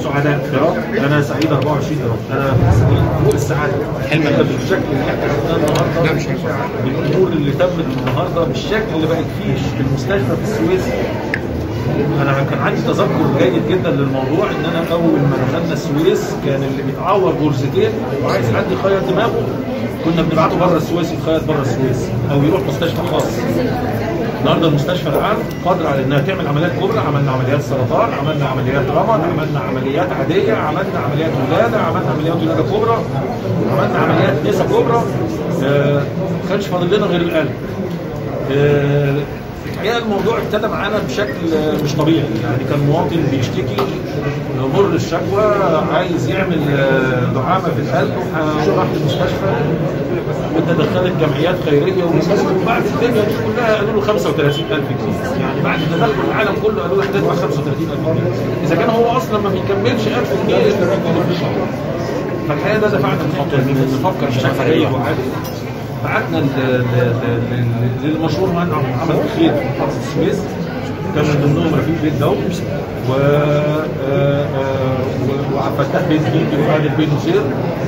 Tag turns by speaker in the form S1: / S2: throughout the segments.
S1: سعداء قراط انا سعيد 24 قراط انا سعيد فوق السعاده
S2: حلم
S1: انا بالشكل اللي احنا شفناه النهارده
S2: لا مش هينفع
S1: بالامور اللي تمت النهارده بالشكل اللي بقت فيه المستشفى في السويس انا كان عندي تذكر جيد جدا للموضوع ان انا اول ما دخلنا السويس كان اللي بيتعور غرزتين وعايز حد يخيط دماغه كنا بنبعته بره السويس يخيط بره السويس او يروح مستشفى خاص النهارده المستشفى العام قادره على انها تعمل عمليات كبرى عملنا عمليات سرطان عملنا عمليات رمد عملنا عمليات عاديه عملنا عمليات ولاده عملنا عمليات ولاده كبرى عملنا عمليات نسا كبرى آه، ما كانش فاضل لنا غير القلب آه، الحقيقه الموضوع ابتدى معانا بشكل آه، مش طبيعي يعني كان مواطن بيشتكي مر الشكوى عايز يعمل آه، دعامه في القلب وراح المستشفى وتدخلت جمعيات خيريه وبعد الدنيا دي كلها قالوا له 35000 جنيه يعني بعد تدخل العالم كله قالوا له هتدفع 35000 جنيه اذا كان هو اصلا ما بيكملش 1000 جنيه إلا بيديله فالحقيقه ده دفعنا الخطوه دي نفكر بشكل جيد وعادي بعتنا ل- ل- ل- ل- للمشهور مهند عمل خير في محافظه السويس كان من ضمنهم رفيق بيت داوود و آه، آه، و- وعبد الفتاح بيت بيتي وعادل بيت نصير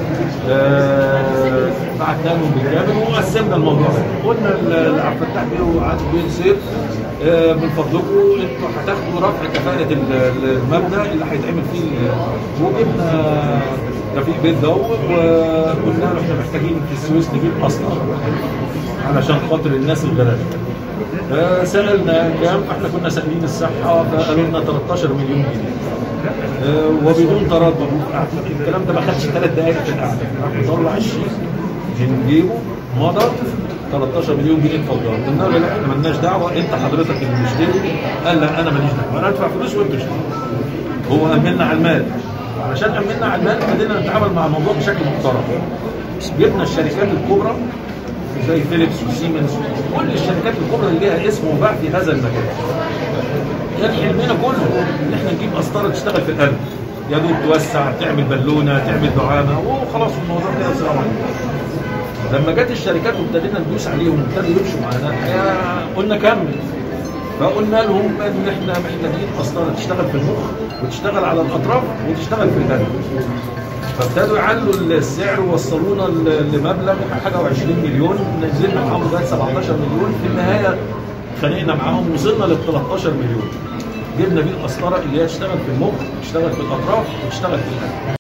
S1: آه، بعتنا لهم بالكامل وقسمنا الموضوع قلنا ل- لعبد الفتاح بيه وعادل بيت نصير آه، من فضلكم انتوا هتاخدوا رفع كفاءة ال- المبنى اللي هيتعمل فيه ال- وجبنا رفيق بيت داوود وقلنا له احنا محتاجين في السويس نجيب اصلا علشان خاطر الناس الغلابه آه، سالنا كام احنا كنا سائلين الصحه فقالوا لنا 13 مليون جنيه آه، وبدون تردد الكلام ده ما خدش ثلاث دقائق في القعده راح مطلع الشيك من جيبه مضى 13 مليون جنيه اتفضل قلنا له لا احنا مالناش دعوه انت حضرتك اللي مشتري قال لا انا ماليش دعوه انا ادفع فلوس وانت اشتري هو امنا على المال علشان امنا على المال ابتدينا نتعامل مع الموضوع بشكل محترم جبنا الشركات الكبرى زي فيليبس وسيمنز كل الشركات الكبرى اللي ليها اسم وباع في هذا المجال كان حلمنا كله ان احنا نجيب قسطره تشتغل في القلب يا دوب توسع تعمل بالونه تعمل دعامه وخلاص الموضوع كده السلام عليكم لما جت الشركات وابتدينا ندوس عليهم وابتدوا يمشوا معانا الحقيقه قلنا كمل فقلنا لهم ان احنا محتاجين قسطره تشتغل في المخ وتشتغل على الاطراف وتشتغل في القلب فابتدوا يعلوا السعر ووصلونا ل- لمبلغ حاجه و20 مليون نزلنا معاهم لغايه 17 مليون في النهايه اتخانقنا معاهم وصلنا لل 13 مليون جبنا بيه القسطره اللي هي تشتغل في المخ تشتغل في الاطراف وتشتغل في القلب